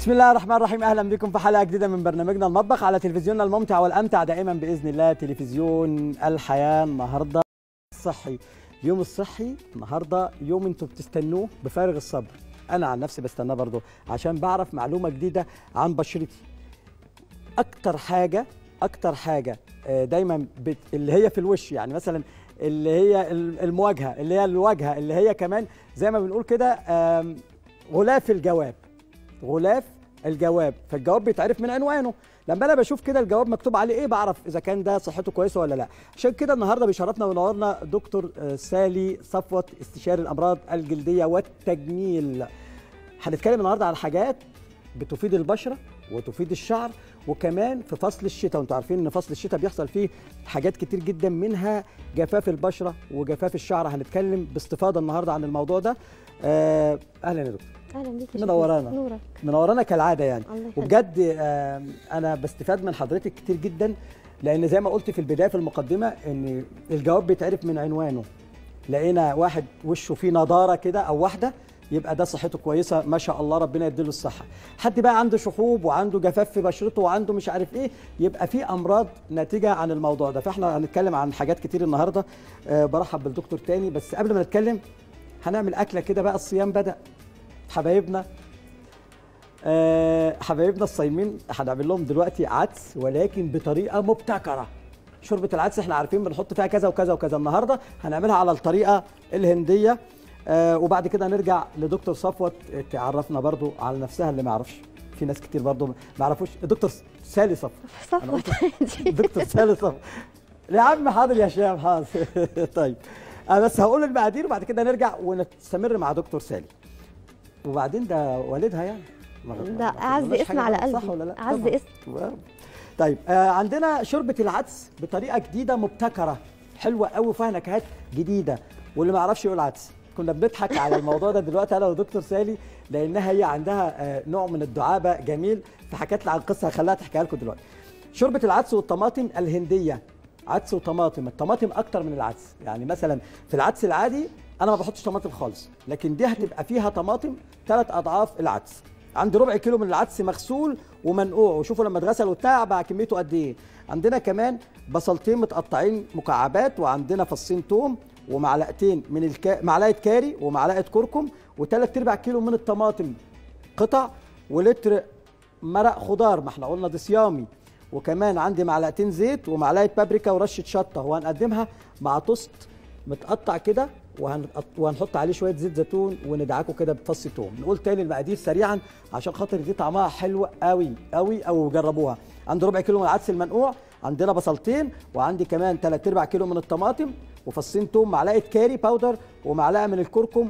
بسم الله الرحمن الرحيم اهلا بكم في حلقه جديده من برنامجنا المطبخ على تلفزيوننا الممتع والامتع دائما باذن الله تلفزيون الحياه النهارده الصحي اليوم الصحي النهارده يوم انتم بتستنوه بفارغ الصبر انا عن نفسي بستناه برضه عشان بعرف معلومه جديده عن بشرتي اكتر حاجه اكتر حاجه آه، دايما بت... اللي هي في الوش يعني مثلا اللي هي ال- المواجهه اللي هي الواجهه اللي هي كمان زي ما بنقول كده آم، غلاف الجواب غلاف الجواب فالجواب بيتعرف من عنوانه لما انا بشوف كده الجواب مكتوب عليه ايه بعرف اذا كان ده صحته كويسه ولا لا عشان كده النهارده بيشرفنا وينورنا دكتور آه، سالي صفوت استشاري الامراض الجلديه والتجميل هنتكلم النهارده على حاجات بتفيد البشره وتفيد الشعر وكمان في فصل الشتاء وانتوا عارفين ان فصل الشتاء بيحصل فيه حاجات كتير جدا منها جفاف البشره وجفاف الشعر هنتكلم باستفاضه النهارده عن الموضوع ده آه، اهلا يا دكتور اهلا بيك يا منورانا. شيخ. نورك منورانا كالعاده يعني الله يخليك. وبجد آم، انا بستفاد من حضرتك كتير جدا لان زي ما قلت في البدايه في المقدمه ان الجواب بيتعرف من عنوانه لقينا واحد وشه فيه نضاره كده او واحده يبقى ده صحته كويسه ما شاء الله ربنا يديله الصحه حد بقى عنده شحوب وعنده جفاف في بشرته وعنده مش عارف ايه يبقى في امراض ناتجه عن الموضوع ده فاحنا هنتكلم عن حاجات كتير النهارده أه برحب بالدكتور تاني بس قبل ما نتكلم هنعمل اكله كده بقى الصيام بدا حبايبنا آه، حبايبنا الصايمين هنعمل لهم دلوقتي عدس ولكن بطريقه مبتكره شوربه العدس احنا عارفين بنحط فيها كذا وكذا وكذا النهارده هنعملها على الطريقه الهنديه آه وبعد كده نرجع لدكتور صفوت آه، تعرفنا برضو على نفسها اللي ما يعرفش في ناس كتير برضو ما يعرفوش دكتور سالي صفوت أنا صفوت دكتور سالي صفوت يا عم حاضر يا شباب حاضر طيب أنا بس هقول المقادير وبعد كده نرجع ونستمر مع دكتور سالي وبعدين ده والدها يعني ما- ما- ده ما اعز تقولناش اسم حاجة على غلط، صح قلبي ولا لا اعز طبعاً. اسم طيب آه عندنا شوربه العدس بطريقه جديده مبتكره حلوه قوي وفيها نكهات جديده واللي ما يعرفش يقول عدس كنا بنضحك على الموضوع ده دلوقتي انا ودكتور سالي لانها هي عندها آه نوع من الدعابه جميل فحكت لي عن قصه هخليها تحكيها لكم دلوقتي شوربه العدس والطماطم الهنديه عدس وطماطم الطماطم اكتر من العدس يعني مثلا في العدس العادي انا ما بحطش طماطم خالص لكن دي هتبقى فيها طماطم ثلاث اضعاف العدس عندي ربع كيلو من العدس مغسول ومنقوع وشوفوا لما اتغسل وبتاع بقى كميته قد ايه عندنا كمان بصلتين متقطعين مكعبات وعندنا فصين توم ومعلقتين من الكا... معلقه كاري ومعلقه كركم وثلاث ارباع كيلو من الطماطم قطع ولتر مرق خضار ما احنا قلنا ده صيامي وكمان عندي معلقتين زيت ومعلقه بابريكا ورشه شطه وهنقدمها مع توست متقطع كده وهنقط- وهنحط عليه شويه زيت زيتون وندعكه كده بفص توم نقول تاني المقادير سريعا عشان خاطر دي طعمها حلو قوي قوي او جربوها عندي ربع كيلو من العدس المنقوع عندنا بصلتين وعندي كمان 3 ارباع كيلو من الطماطم وفصين توم معلقه كاري باودر ومعلقه من الكركم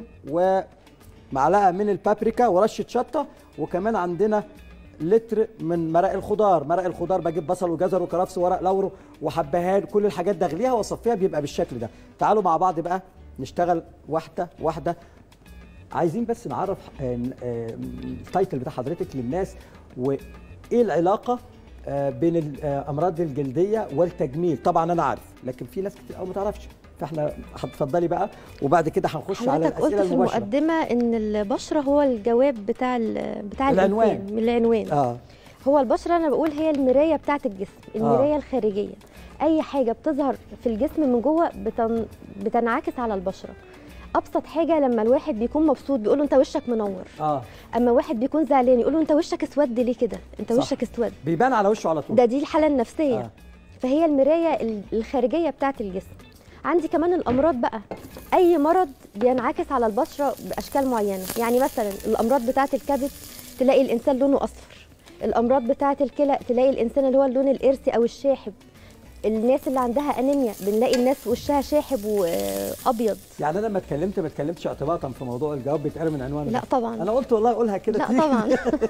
ومعلقه من البابريكا ورشه شطه وكمان عندنا لتر من مرق الخضار مرق الخضار بجيب بصل وجزر وكرفس وورق لورو وحبهان كل الحاجات دي اغليها واصفيها بيبقى بالشكل ده تعالوا مع بعض بقى نشتغل واحده واحده عايزين بس نعرف آه، آه، التايتل بتاع حضرتك للناس وايه العلاقه آه، بين الامراض الجلديه والتجميل طبعا انا عارف لكن في ناس كتير قوي ما تعرفش فاحنا هتفضلي بقى وبعد كده هنخش على حضرتك قلت الاسئله في المباشره المقدمه ان البشره هو الجواب بتاع ال- بتاع العنوان. الإنسان، من العنوان اه هو البشره انا بقول هي المرايه بتاعه الجسم المرايه الخارجيه اي حاجه بتظهر في الجسم من جوه بتن... بتنعكس على البشره ابسط حاجه لما الواحد بيكون مبسوط بيقول له انت وشك منور اه اما واحد بيكون زعلان يقول له انت وشك اسود ليه كده انت صح. وشك اسود بيبان على وشه على طول ده دي الحاله النفسيه آه. آه. فهي المرايه ال- الخارجيه بتاعه الجسم عندي كمان الامراض بقى اي مرض بينعكس على البشره باشكال معينه يعني مثلا الامراض بتاعه الكبد تلاقي الانسان لونه اصفر الامراض بتاعه الكلى تلاقي الانسان اللي هو اللون الارثي او الشاحب الناس اللي عندها انيميا بنلاقي الناس وشها شاحب وابيض يعني انا لما اتكلمت ما اتكلمتش اعتباطا في موضوع الجواب بيتقال من عنوان لا ده. طبعا انا قلت والله اقولها كده لا تيجي. طبعا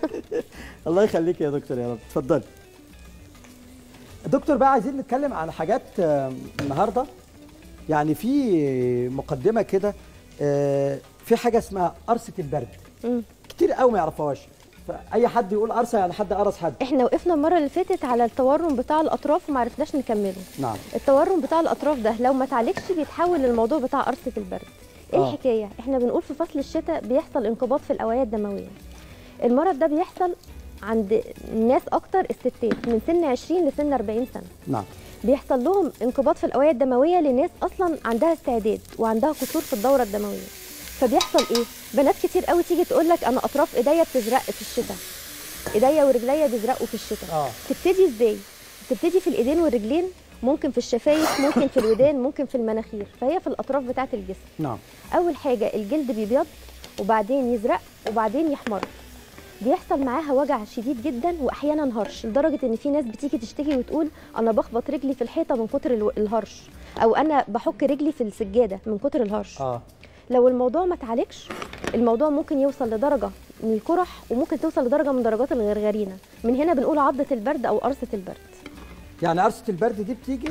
الله يخليك يا دكتور يا رب اتفضلي دكتور بقى عايزين نتكلم عن حاجات آه، النهارده يعني في مقدمه كده آه، في حاجه اسمها قرصه البرد مم. كتير قوي ما يعرفوهاش فاي حد يقول قرصه يعني حد قرص حد احنا وقفنا المره اللي فاتت على التورم بتاع الاطراف وما عرفناش نكمله نعم التورم بتاع الاطراف ده لو ما اتعالجش بيتحول للموضوع بتاع قرصه البرد ايه آه. الحكايه احنا بنقول في فصل الشتاء بيحصل انقباض في الاوعيه الدمويه المرض ده بيحصل عند الناس اكتر الستات من سن 20 لسن 40 سنه نعم بيحصل لهم انقباض في الاوعيه الدمويه لناس اصلا عندها استعداد وعندها قصور في الدوره الدمويه فبيحصل ايه بنات كتير قوي تيجي تقول لك انا اطراف ايديا بتزرق في الشتاء ايديا ورجليا بيزرقوا في الشتاء اه تبتدي ازاي تبتدي في الايدين والرجلين ممكن في الشفايف ممكن في الودان ممكن في المناخير فهي في الاطراف بتاعه الجسم نعم اول حاجه الجلد بيبيض وبعدين يزرق وبعدين يحمر بيحصل معاها وجع شديد جدا واحيانا هرش لدرجه ان في ناس بتيجي تشتكي وتقول انا بخبط رجلي في الحيطه من كتر الو- الهرش او انا بحك رجلي في السجاده من كتر الهرش اه لو الموضوع ما اتعالجش الموضوع ممكن يوصل لدرجه من القرح وممكن توصل لدرجه من درجات الغرغرينه من هنا بنقول عضه البرد او قرصه البرد يعني قرصه البرد دي بتيجي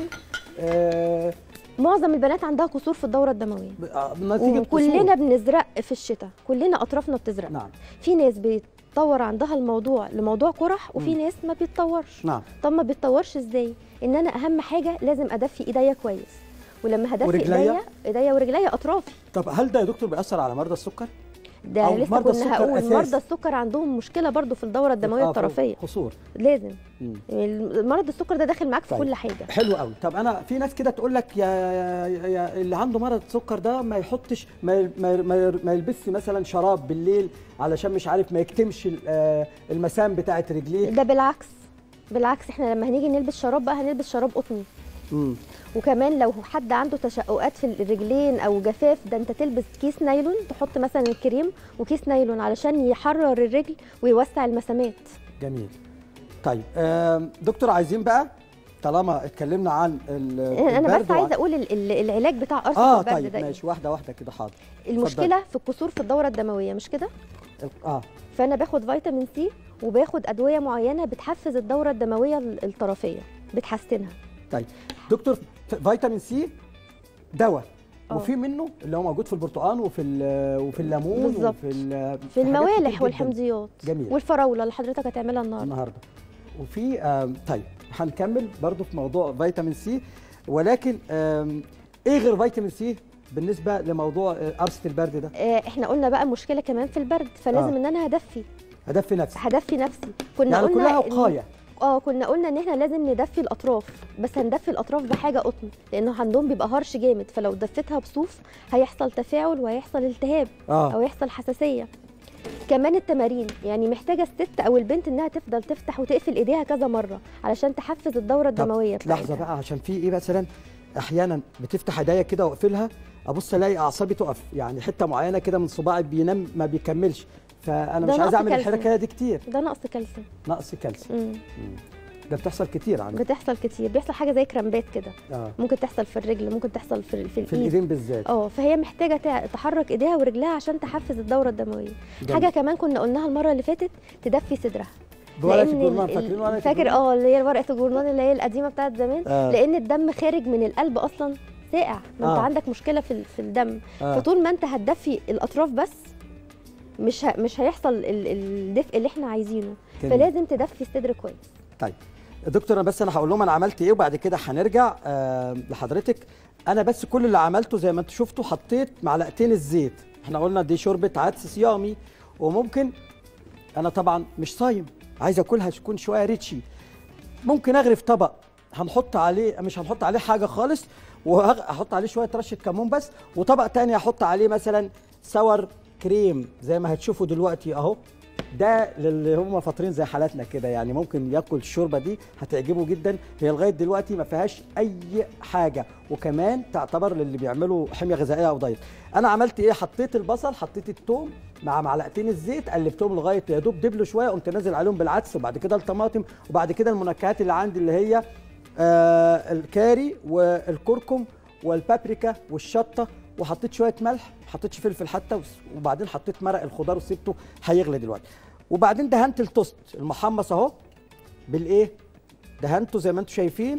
آه معظم البنات عندها قصور في الدوره الدمويه ب- آه، نتيجه وكلنا قصور. بنزرق في الشتاء كلنا اطرافنا بتزرق نعم في ناس بيتطور عندها الموضوع لموضوع قرح وفي مم. ناس ما بيتطورش نعم طب ما بيتطورش ازاي ان انا اهم حاجه لازم ادفي ايديا كويس ولما هدفي ورجليا؟ ايديا ايديا ورجليا اطرافي طب هل ده يا دكتور بيأثر على مرضى السكر؟ ده أو لسه مرضى كنا السكر هقول أساس. مرضى السكر عندهم مشكله برضو في الدوره الدمويه آه، الطرفيه قصور لازم مم. مرض السكر ده داخل معاك في طيب. كل حاجه حلو قوي طب انا في ناس كده تقول لك يا, يا, يا اللي عنده مرض سكر ده ما يحطش ما ي- ما ي- ما, ي- ما يلبسش مثلا شراب بالليل علشان مش عارف ما يكتمش ال- آه، المسام بتاعت رجليه ده بالعكس بالعكس احنا لما هنيجي نلبس شراب بقى هنلبس شراب قطني مم. وكمان لو حد عنده تشققات في الرجلين او جفاف ده انت تلبس كيس نايلون تحط مثلا الكريم وكيس نايلون علشان يحرر الرجل ويوسع المسامات جميل طيب آم، دكتور عايزين بقى طالما اتكلمنا عن ال- انا البرد بس وعن- عايزه اقول ال- ال- العلاج بتاع قرصه اه البرد طيب ده إيه؟ ماشي واحده واحده كده حاضر المشكله في القصور في الدوره الدمويه مش كده اه فانا باخد فيتامين سي وباخد ادويه معينه بتحفز الدوره الدمويه ال- الطرفيه بتحسنها طيب دكتور ف- فيتامين سي دواء آه. وفي منه اللي هو موجود في البرتقال وفي ال- وفي الليمون بالظبط. وفي ال- في حاجات كتير الموالح جداً والحمضيات جميل. والفراوله اللي حضرتك هتعملها النهارده النهارده وفي آم، طيب هنكمل برضو في موضوع فيتامين سي ولكن آم، ايه غير فيتامين سي بالنسبه لموضوع آه، قرصه البرد ده آه، احنا قلنا بقى مشكله كمان في البرد فلازم آه. ان انا هدفي هدفي نفسي هدفي نفسي كنا يعني قلنا كلها إن- وقايه اه كنا قلنا ان احنا لازم ندفي الاطراف بس هندفي الاطراف بحاجه قطن لانه عندهم بيبقى هرش جامد فلو دفيتها بصوف هيحصل تفاعل وهيحصل التهاب او اه يحصل حساسيه كمان التمارين يعني محتاجه الست او البنت انها تفضل تفتح وتقفل ايديها كذا مره علشان تحفز الدوره الدمويه لحظه بتاعتها. بقى عشان في ايه مثلا احيانا بتفتح ايديا كده واقفلها ابص الاقي اعصابي تقف يعني حته معينه كده من صباعي بينام ما بيكملش فانا ده مش عايز نقص اعمل كالسيوم. الحركه دي كتير ده نقص كالسيوم نقص كالسيوم مم. ده بتحصل كتير عندي بتحصل كتير بيحصل حاجه زي كرامبات كده اه ممكن تحصل في الرجل ممكن تحصل في ال- في في الايد الايدين بالذات اه فهي محتاجه تع- تحرك ايديها ورجلها عشان تحفز الدوره الدمويه جميل. حاجه كمان كنا قلناها المره اللي فاتت تدفي صدرها بورقه لأن ال- الجورنال ال- فاكرين ورقه فاكر الجورنال؟ اه اللي هي ورقه الجورنال اللي هي القديمه بتاعت زمان آه. لان الدم خارج من القلب اصلا ساقع ما انت آه. عندك مشكله في ال- في الدم آه. فطول ما انت هتدفي الاطراف بس مش ه... مش هيحصل ال- الدفء اللي احنا عايزينه جميل. فلازم تدفي الصدر كويس طيب دكتور انا بس انا هقول لهم انا عملت ايه وبعد كده هنرجع آه لحضرتك انا بس كل اللي عملته زي ما انتوا شفتوا حطيت معلقتين الزيت احنا قلنا دي شوربه عدس صيامي وممكن انا طبعا مش صايم عايز اكلها تكون شويه ريتشي ممكن اغرف طبق هنحط عليه مش هنحط عليه حاجه خالص وهحط عليه شويه رشه كمون بس وطبق تاني هحط عليه مثلا سور كريم زي ما هتشوفوا دلوقتي اهو ده للي هم فاطرين زي حالاتنا كده يعني ممكن ياكل الشوربه دي هتعجبه جدا هي لغايه دلوقتي ما فيهاش اي حاجه وكمان تعتبر للي بيعملوا حميه غذائيه او دايت انا عملت ايه حطيت البصل حطيت الثوم مع معلقتين الزيت قلبتهم لغايه يا دوب دبلوا شويه قمت نازل عليهم بالعدس وبعد كده الطماطم وبعد كده المنكهات اللي عندي اللي هي آه الكاري والكركم والبابريكا والشطه وحطيت شويه ملح ما حطيتش فلفل حتى وس- وبعدين حطيت مرق الخضار وسبته هيغلي دلوقتي وبعدين دهنت التوست المحمص اهو بالايه دهنته زي ما انتم شايفين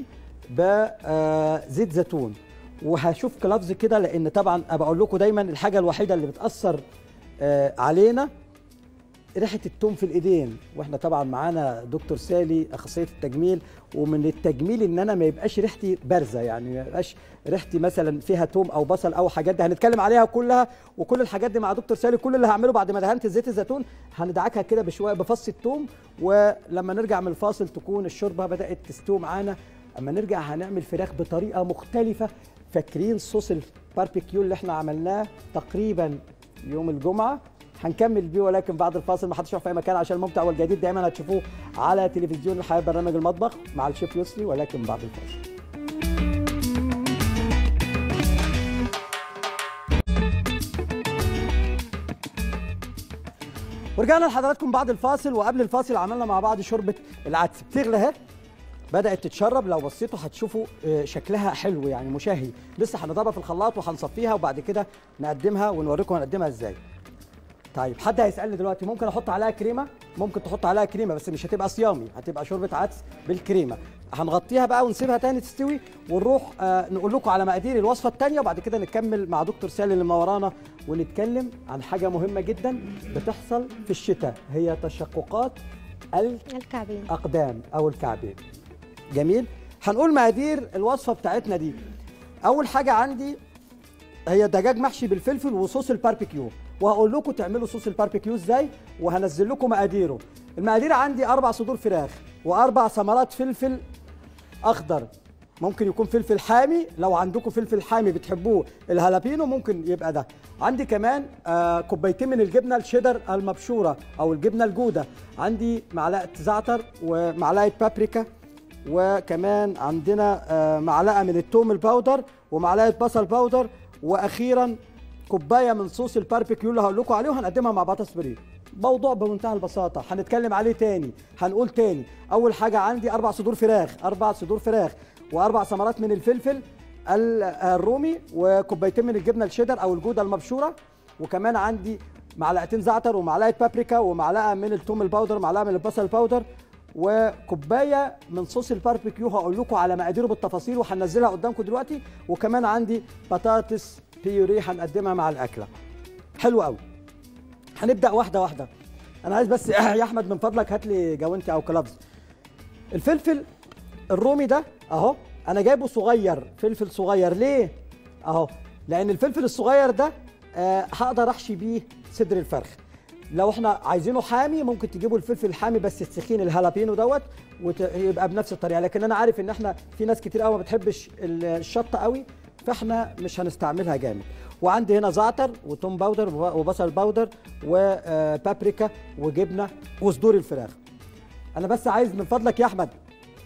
بزيت زيتون وهشوف كلافز كده لان طبعا أنا بقول لكم دايما الحاجه الوحيده اللي بتاثر آه، علينا ريحه التوم في الايدين واحنا طبعا معانا دكتور سالي اخصائيه التجميل ومن التجميل ان انا ما يبقاش ريحتي بارزه يعني ما يبقاش ريحتي مثلا فيها توم او بصل او حاجات دي هنتكلم عليها كلها وكل الحاجات دي مع دكتور سالي كل اللي هعمله بعد ما دهنت زيت الزيتون هندعكها كده بشويه بفص التوم ولما نرجع من الفاصل تكون الشوربه بدات تستوي معانا اما نرجع هنعمل فراخ بطريقه مختلفه فاكرين صوص الباربيكيو اللي احنا عملناه تقريبا يوم الجمعه هنكمل بيه ولكن بعد الفاصل ما حدش يروح في اي مكان عشان الممتع والجديد دايما هتشوفوه على تلفزيون الحياه برنامج المطبخ مع الشيف يسري ولكن بعد الفاصل ورجعنا لحضراتكم بعد الفاصل وقبل الفاصل عملنا مع بعض شوربه العدس بتغلى اهي بدات تتشرب لو بصيتوا هتشوفوا آه، شكلها حلو يعني مشهي لسه هنضربها في الخلاط وهنصفيها وبعد كده نقدمها ونوريكم هنقدمها ازاي طيب حد هيسالني دلوقتي ممكن احط عليها كريمه ممكن تحط عليها كريمه بس مش هتبقى صيامي هتبقى شوربه عدس بالكريمه هنغطيها بقى ونسيبها تاني تستوي ونروح آه نقول لكم على مقادير الوصفه الثانيه وبعد كده نكمل مع دكتور سالم اللي منورانا ونتكلم عن حاجه مهمه جدا بتحصل في الشتاء هي تشققات الكعبين الاقدام او الكعبين جميل هنقول مقادير الوصفه بتاعتنا دي اول حاجه عندي هي دجاج محشي بالفلفل وصوص الباربيكيو وهقول لكم تعملوا صوص الباربيكيو ازاي وهنزل لكم مقاديره المقادير عندي اربع صدور فراخ واربع ثمرات فلفل اخضر ممكن يكون فلفل حامي لو عندكم فلفل حامي بتحبوه الهالابينو ممكن يبقى ده عندي كمان آه كوبايتين من الجبنه الشيدر المبشوره او الجبنه الجوده عندي معلقه زعتر ومعلقه بابريكا وكمان عندنا آه معلقه من التوم الباودر ومعلقه بصل باودر واخيرا كوبايه من صوص الباربيكيو اللي هقول لكم عليه وهنقدمها مع بطاطس فري موضوع بمنتهى البساطه هنتكلم عليه تاني هنقول تاني اول حاجه عندي اربع صدور فراخ اربع صدور فراخ واربع ثمرات من الفلفل ال- الرومي وكوبايتين من الجبنه الشيدر او الجوده المبشوره وكمان عندي معلقتين زعتر ومعلقه بابريكا ومعلقه من الثوم الباودر ومعلقه من البصل الباودر وكوبايه من صوص الباربيكيو هقول لكم على مقاديره بالتفاصيل وهنزلها قدامكم دلوقتي وكمان عندي بطاطس بيوري هنقدمها مع الاكله حلو قوي هنبدا واحده واحده انا عايز بس يا احمد من فضلك هات لي جوانتي او كلابز الفلفل الرومي ده اهو انا جايبه صغير فلفل صغير ليه اهو لان الفلفل الصغير ده آه هقدر احشي بيه صدر الفرخ لو احنا عايزينه حامي ممكن تجيبوا الفلفل الحامي بس السخين الهالابينو دوت ويبقى بنفس الطريقه لكن انا عارف ان احنا في ناس كتير قوي ما بتحبش ال- الشطه قوي فاحنا مش هنستعملها جامد وعندي هنا زعتر وتوم باودر وب- وبصل باودر وبابريكا وجبنه وصدور الفراخ انا بس عايز من فضلك يا احمد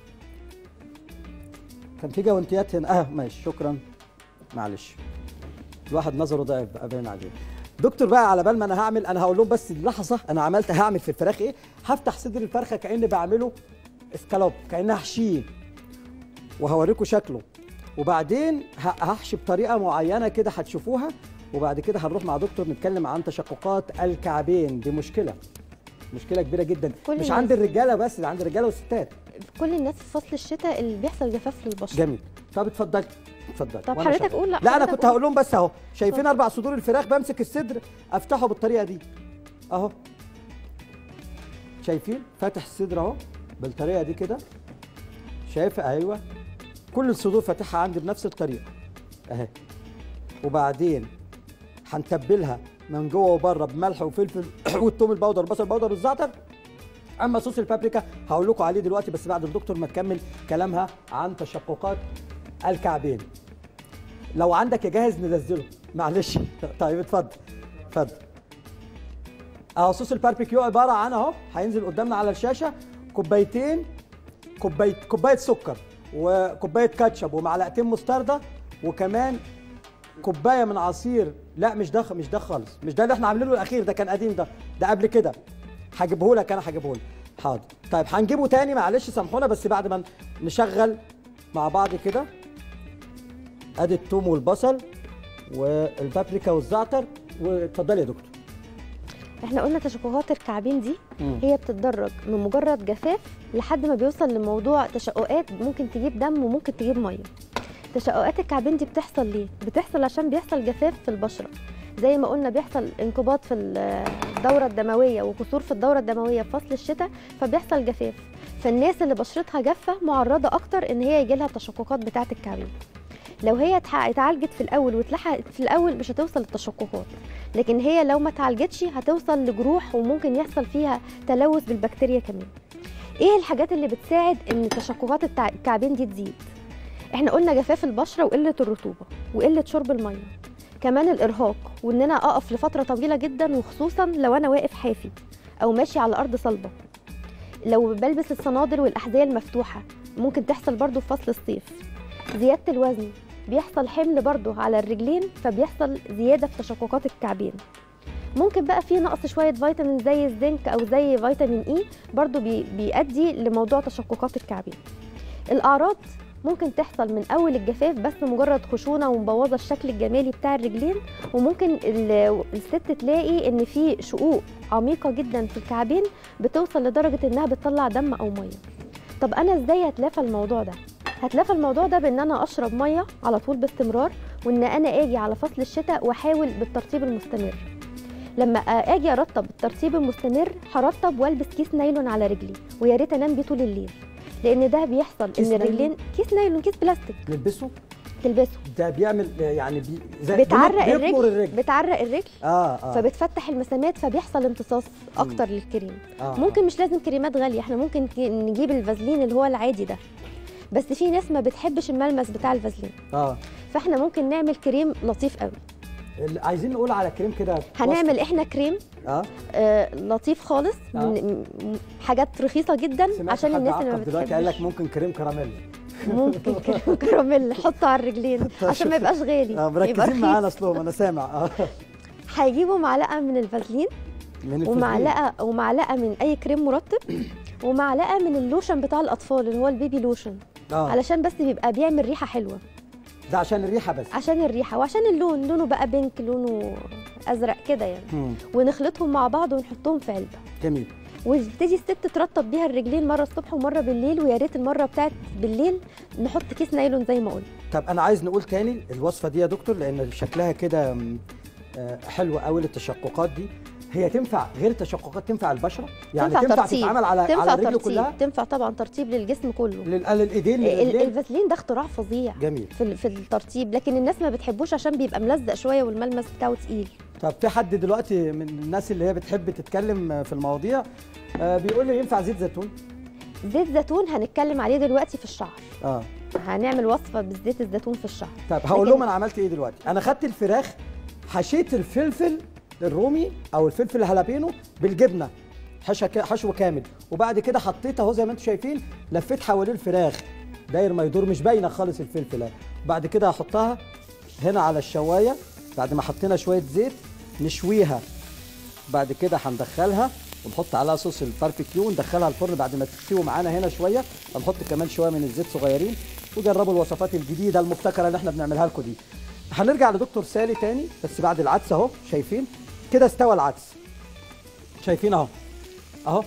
كان في جوانتيات هنا اه ماشي شكرا معلش الواحد نظره ضعف بقى باين عليه دكتور بقى على بال ما انا هعمل انا هقول لهم بس لحظه انا عملت هعمل في الفراخ ايه هفتح صدر الفرخه كاني بعمله اسكالوب كاني هحشيه وهوريكم شكله وبعدين ه- هحشي بطريقه معينه كده هتشوفوها وبعد كده هنروح مع دكتور نتكلم عن تشققات الكعبين دي مشكله مشكله كبيره جدا كل مش الناس. عند الرجاله بس ده عند الرجاله والستات كل الناس في فصل الشتاء اللي بيحصل جفاف في البشره جميل طب اتفضل اتفضل طب وأنا حضرتك شغال. قول، لا، لا انا حضرتك كنت قول. هقول لهم بس اهو شايفين اتفضل. اربع صدور الفراخ بمسك الصدر افتحه بالطريقه دي اهو شايفين فاتح الصدر اهو بالطريقه دي كده شايفه ايوه كل الصدور فاتحها عندي بنفس الطريقه اهي وبعدين هنتبلها من جوه وبره بملح وفلفل والثوم البودر والبصل البودر والزعتر اما صوص البابريكا هقول لكم عليه دلوقتي بس بعد الدكتور ما تكمل كلامها عن تشققات الكعبين لو عندك يا جاهز ننزله معلش طيب اتفضل اتفضل اهو صوص الباربيكيو عباره عن اهو هينزل قدامنا على الشاشه كوبايتين كوبايه كوبايه سكر وكوبايه كاتشب ومعلقتين مستردة وكمان كوبايه من عصير لا مش ده مش ده خالص مش ده اللي احنا عاملينه الاخير ده كان قديم ده ده قبل كده هجيبه لك انا هجيبه لك حاضر طيب هنجيبه تاني معلش سامحونا بس بعد ما نشغل مع بعض كده ادي الثوم والبصل والبابريكا والزعتر واتفضلي يا دكتور احنا قلنا تشققات الكعبين دي مم. هي بتتدرج من مجرد جفاف لحد ما بيوصل لموضوع تشققات ممكن تجيب دم وممكن تجيب ميه تشققات الكعبين دي بتحصل ليه بتحصل عشان بيحصل جفاف في البشره زي ما قلنا بيحصل انقباض في الدوره الدمويه وكسور في الدوره الدمويه في فصل الشتاء فبيحصل جفاف فالناس اللي بشرتها جافه معرضه اكتر ان هي يجيلها التشققات بتاعه الكعبين لو هي اتح- اتعالجت في الاول واتلحقت في الاول مش هتوصل للتشققات لكن هي لو ما اتعالجتش هتوصل لجروح وممكن يحصل فيها تلوث بالبكتيريا كمان ايه الحاجات اللي بتساعد ان تشققات التع- الكعبين دي تزيد احنا قلنا جفاف البشره وقله الرطوبه وقله شرب الميه كمان الارهاق وان انا اقف لفتره طويله جدا وخصوصا لو انا واقف حافي او ماشي على ارض صلبه لو بلبس الصنادل والاحذيه المفتوحه ممكن تحصل برضو في فصل الصيف زياده الوزن بيحصل حمل برضو على الرجلين فبيحصل زياده في تشققات الكعبين ممكن بقى في نقص شويه فيتامين زي الزنك او زي فيتامين اي برضو بي بيؤدي لموضوع تشققات الكعبين الاعراض ممكن تحصل من اول الجفاف بس مجرد خشونه ومبوظه الشكل الجمالي بتاع الرجلين وممكن ال- الست تلاقي ان في شقوق عميقه جدا في الكعبين بتوصل لدرجه انها بتطلع دم او ميه طب انا ازاي هتلافى الموضوع ده هتلافى الموضوع ده بان انا اشرب ميه على طول باستمرار وان انا اجي على فصل الشتاء واحاول بالترطيب المستمر لما اجي ارطب بالترطيب المستمر هرطب والبس كيس نايلون على رجلي ويا ريت انام بيه طول الليل لان ده بيحصل كيس ان نايلون؟ الرجلين كيس نايلون كيس بلاستيك نلبسه تلبسه ده بيعمل يعني بي زي بتعرق بيطمر الرجل الرجل بتعرق الرجل اه اه فبتفتح المسامات فبيحصل امتصاص اكتر للكريم آه ممكن مش لازم كريمات غاليه احنا ممكن ك- نجيب الفازلين اللي هو العادي ده بس في ناس ما بتحبش الملمس بتاع الفازلين اه فاحنا ممكن نعمل كريم لطيف قوي ال- عايزين نقول على كريم كده هنعمل احنا كريم اه آه لطيف خالص آه. من م- حاجات رخيصه جدا سمعت عشان حد الناس اللي ما عقب دلوقتي قال لك بتحبش ممكن كريم كراميل ممكن كريم كراميل نحطه على الرجلين عشان ما يبقاش غالي اه يبقى مركزين رخيص معانا اصلهم انا سامع اه هيجيبوا معلقه من الفازلين من الفازلين. ومعلقه ومعلقه من اي كريم مرطب ومعلقه من اللوشن بتاع الاطفال اللي هو البيبي لوشن اه علشان بس بيبقى بيعمل ريحه حلوه ده عشان الريحه بس عشان الريحه وعشان اللون لونه بقى بينك لونه ازرق كده يعني مم. ونخلطهم مع بعض ونحطهم في علبه جميل وتبتدي الست ترطب بيها الرجلين مره الصبح ومره بالليل ويا ريت المره بتاعت بالليل نحط كيس نايلون زي ما قلنا طب انا عايز نقول تاني الوصفه دي يا دكتور لان شكلها كده م، آه، حلوه قوي للتشققات دي هي تنفع غير التشققات تنفع البشره يعني تنفع, ترطيب تتعمل على تنفع على الرجل ترطيب كلها تنفع طبعا ترطيب للجسم كله لل- للايدين ال- للرجلين الفازلين ده اختراع فظيع جميل في ال- في الترطيب لكن الناس ما بتحبوش عشان بيبقى ملزق شويه والملمس بتاعه تقيل طب في حد دلوقتي من الناس اللي هي بتحب تتكلم في المواضيع آه، بيقول لي ينفع زيت زيتون زيت زيتون هنتكلم عليه دلوقتي في الشعر اه هنعمل وصفه بالزيت الزيتون في الشعر طب هقول لكن- لهم انا عملت ايه دلوقتي انا خدت الفراخ حشيت الفلفل الرومي او الفلفل الهالابينو بالجبنه حشا ك- حشو كامل وبعد كده حطيت اهو زي ما انتم شايفين لفيت حوالين الفراخ داير ما يدور مش باينه خالص الفلفل اهي بعد كده هحطها هنا على الشوايه بعد ما حطينا شويه زيت نشويها بعد كده هندخلها ونحط عليها صوص الباربيكيو وندخلها الفرن بعد ما تستوي معانا هنا شويه هنحط كمان شويه من الزيت صغيرين وجربوا الوصفات الجديده المبتكره اللي احنا بنعملها لكم دي هنرجع لدكتور سالي تاني بس بعد العدس اهو شايفين كده استوى العدس شايفين اهو اهو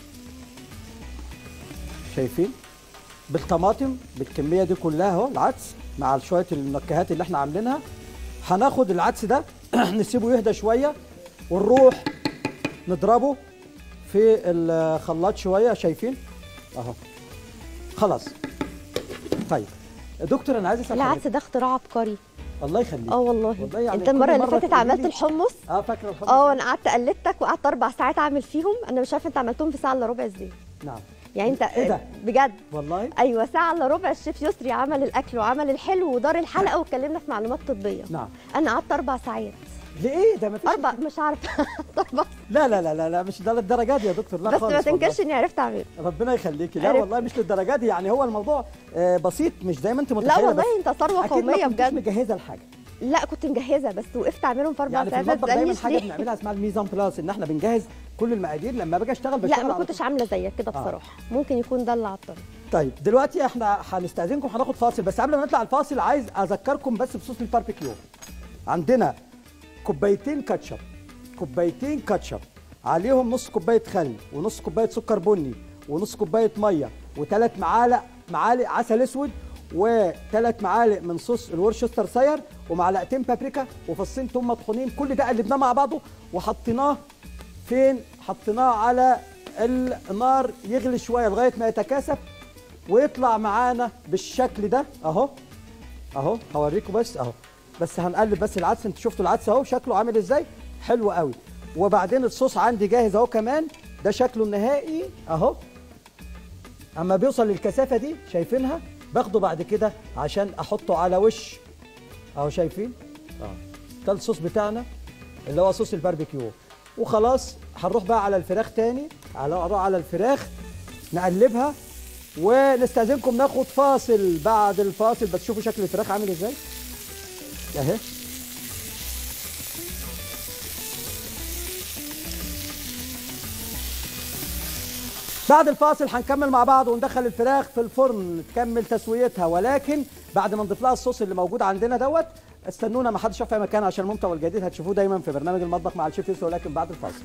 شايفين بالطماطم بالكميه دي كلها اهو العدس مع شويه المنكهات اللي احنا عاملينها هناخد العدس ده نسيبه يهدى شويه ونروح نضربه في الخلاط شويه شايفين اهو خلاص طيب دكتور انا عايز اسال العدس حضرتك. ده اختراع عبقري الله يخليك اه والله, والله يعني انت كل المره اللي مرة فاتت تقولي عملت لي- الحمص اه فاكره الحمص اه انا قعدت قلدتك وقعدت اربع ساعات اعمل فيهم انا مش عارفه انت عملتهم في ساعه الا ربع ازاي نعم يعني انت إيه ده؟ بجد والله ايوه ساعه الا ربع الشيف يسري عمل الاكل وعمل الحلو ودار الحلقه واتكلمنا في معلومات طبيه نعم انا قعدت اربع ساعات ليه ده ما فيش اربع مش عارفه اربع لا لا لا لا, لا مش ده للدرجه دي يا دكتور لا بس خالص ما والله. تنكرش اني عرفت اعمله ربنا يخليكي لا عرفت. والله مش للدرجه دي يعني هو الموضوع آه، بسيط مش زي ما انت لا متخيله والله بس انت ثروه اكيد ما قوميه كنتش بجد مجهزه الحاجه لا كنت مجهزه بس وقفت اعملهم في اربع يعني في ساعات المطبخ دايما تسالنيش حاجه ليه بنعملها اسمها الميزان بلاس ان احنا بنجهز كل المقادير لما باجي اشتغل بشتغل لا ما على كنتش طول. عامله زيك كده آه. بصراحه ممكن يكون ده اللي عطل طيب دلوقتي احنا هنستاذنكم هناخد فاصل بس قبل ما نطلع الفاصل عايز اذكركم بس بصوص الباربيكيو عندنا كوبايتين كاتشب كوبايتين كاتشب عليهم نص كوبايه خل ونص كوبايه سكر بني ونص كوبايه ميه وثلاث معالق معالق عسل اسود وثلاث معالق من صوص الورشستر ساير ومعلقتين بابريكا وفصين توم مطحونين كل ده قلبناه مع بعضه وحطيناه فين حطيناه على النار يغلي شويه لغايه ما يتكاثف ويطلع معانا بالشكل ده اهو اهو هوريكم بس اهو بس هنقلب بس العدس انتوا شفتوا العدس اهو شكله عامل ازاي حلو قوي وبعدين الصوص عندي جاهز اهو كمان ده شكله النهائي اهو اما بيوصل للكثافه دي شايفينها باخده بعد كده عشان احطه على وش اهو شايفين اه ده الصوص بتاعنا اللي هو صوص الباربيكيو وخلاص هنروح بقى على الفراخ تاني على اروح على الفراخ نقلبها ونستاذنكم ناخد فاصل بعد الفاصل بس شوفوا شكل الفراخ عامل ازاي اهي بعد الفاصل هنكمل مع بعض وندخل الفراخ في الفرن تكمل تسويتها ولكن بعد ما نضيف لها الصوص اللي موجود عندنا دوت استنونا ما حدش يقف في أي مكان عشان الممتع والجديد هتشوفوه دايما في برنامج المطبخ مع الشيف يوسف ولكن بعد الفاصل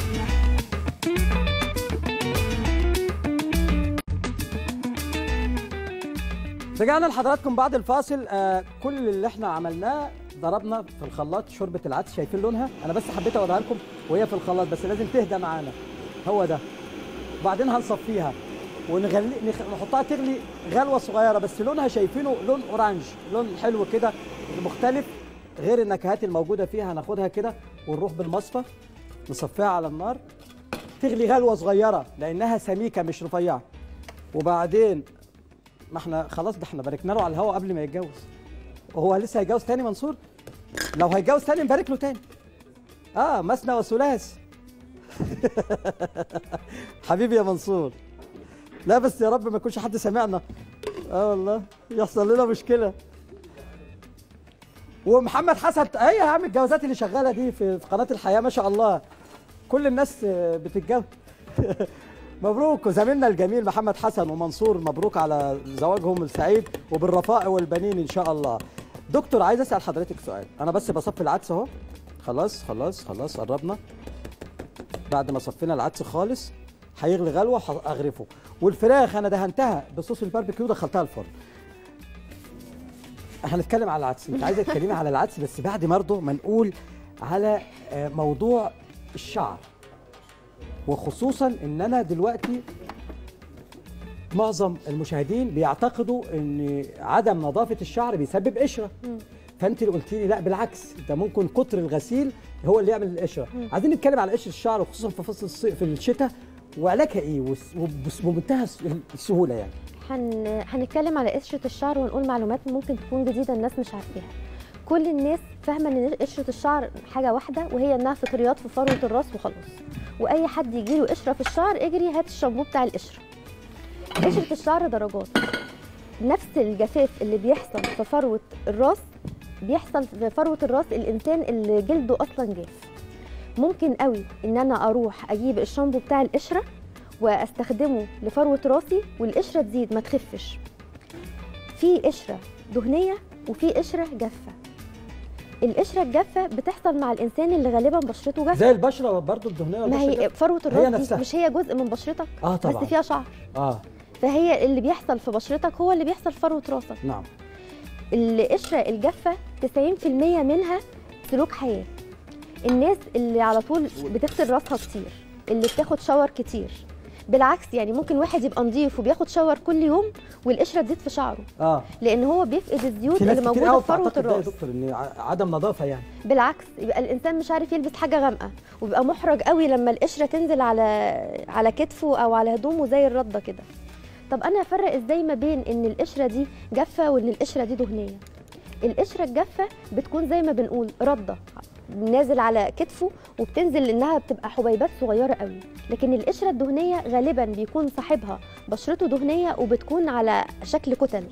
رجعنا لحضراتكم بعد الفاصل آه كل اللي احنا عملناه ضربنا في الخلاط شوربه العدس شايفين لونها انا بس حبيت اوريها لكم وهي في الخلاط بس لازم تهدى معانا هو ده وبعدين هنصفيها ونغلي نخ- نحطها تغلي غلوه صغيره بس لونها شايفينه لون اورانج لون حلو كده مختلف غير النكهات الموجوده فيها هناخدها كده ونروح بالمصفى نصفيها على النار تغلي غلوه صغيره لانها سميكه مش رفيعه وبعدين ما احنا خلاص ده احنا باركنا له على الهواء قبل ما يتجوز وهو لسه هيتجوز تاني منصور لو هيتجوز تاني نبارك له تاني اه مثنى وثلاث حبيبي يا منصور لا بس يا رب ما يكونش حد سمعنا اه والله يحصل لنا مشكله ومحمد حسن هي يا عم الجوازات اللي شغاله دي في في قناه الحياه ما شاء الله كل الناس آه، بتتجوز مبروك وزميلنا الجميل محمد حسن ومنصور مبروك على زواجهم السعيد وبالرفاء والبنين ان شاء الله دكتور عايز اسال حضرتك سؤال انا بس بصفي العدس اهو خلاص خلاص خلاص قربنا بعد ما صفينا العدس خالص هيغلي غلوه هغرفه والفراخ انا دهنتها بصوص الباربيكيو دخلتها الفرن هنتكلم على العدس انت عايزه تتكلمي على العدس بس بعد برضه ما نقول على آه، موضوع الشعر وخصوصا ان انا دلوقتي معظم المشاهدين بيعتقدوا ان عدم نظافه الشعر بيسبب قشره فانت اللي قلت لي لا بالعكس ده ممكن كتر الغسيل هو اللي يعمل القشره عايزين نتكلم على قشره الشعر وخصوصا في فصل الصيف في الشتاء وعلاجها ايه وس- وبس- وبمنتهى الس- السهوله يعني هن... هنتكلم على قشرة الشعر ونقول معلومات ممكن تكون جديدة الناس مش عارفاها كل الناس فاهمة ان قشرة الشعر حاجة واحدة وهي انها فطريات في فروة الراس وخلاص واي حد يجيله قشرة في الشعر اجري هات الشامبو بتاع القشرة قشرة الشعر درجات نفس الجفاف اللي بيحصل في فروة الراس بيحصل في فروة الراس الانسان اللي جلده اصلا جاف ممكن قوي ان انا اروح اجيب الشامبو بتاع القشره واستخدمه لفروه راسي والقشره تزيد ما تخفش في قشره دهنيه وفي قشره جافه القشره الجافه بتحصل مع الانسان اللي غالبا بشرته جافه زي البشره برضو الدهنيه ما والبشرة هي الجافة. فروه هي الراس نفسها. دي مش هي جزء من بشرتك اه طبعا بس فيها شعر اه فهي اللي بيحصل في بشرتك هو اللي بيحصل في فروه راسك نعم القشره الجافه 90% منها سلوك حياه الناس اللي على طول بتغسل راسها كتير اللي بتاخد شاور كتير بالعكس يعني ممكن واحد يبقى نظيف وبياخد شاور كل يوم والقشره تزيد في شعره اه لان هو بيفقد الزيوت في ناس اللي كتير موجوده قوي في فروه بتعتقد ده يا الراس دكتور ان ع- عدم نظافه يعني بالعكس يبقى الانسان مش عارف يلبس حاجه غامقه وبيبقى محرج قوي لما القشره تنزل على على كتفه او على هدومه زي الرده كده طب انا افرق ازاي ما بين ان القشره دي جافه وان القشره دي دهنيه القشره الجافه بتكون زي ما بنقول رده نازل على كتفه وبتنزل انها بتبقى حبيبات صغيره قوي لكن القشره الدهنيه غالبا بيكون صاحبها بشرته دهنيه وبتكون على شكل كتل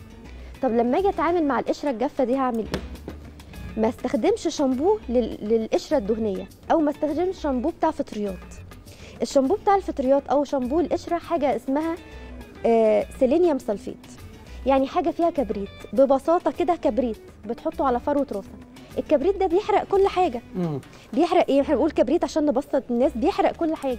طب لما اجي اتعامل مع القشره الجافه دي هعمل ايه ما استخدمش شامبو لل- للقشره الدهنيه او ما استخدمش شامبو بتاع فطريات الشامبو بتاع الفطريات او شامبو القشره حاجه اسمها آه سيلينيوم سلفيت يعني حاجه فيها كبريت ببساطه كده كبريت بتحطه على فروه راسك الكبريت ده بيحرق كل حاجه امم بيحرق ايه احنا بنقول كبريت عشان نبسط الناس بيحرق كل حاجه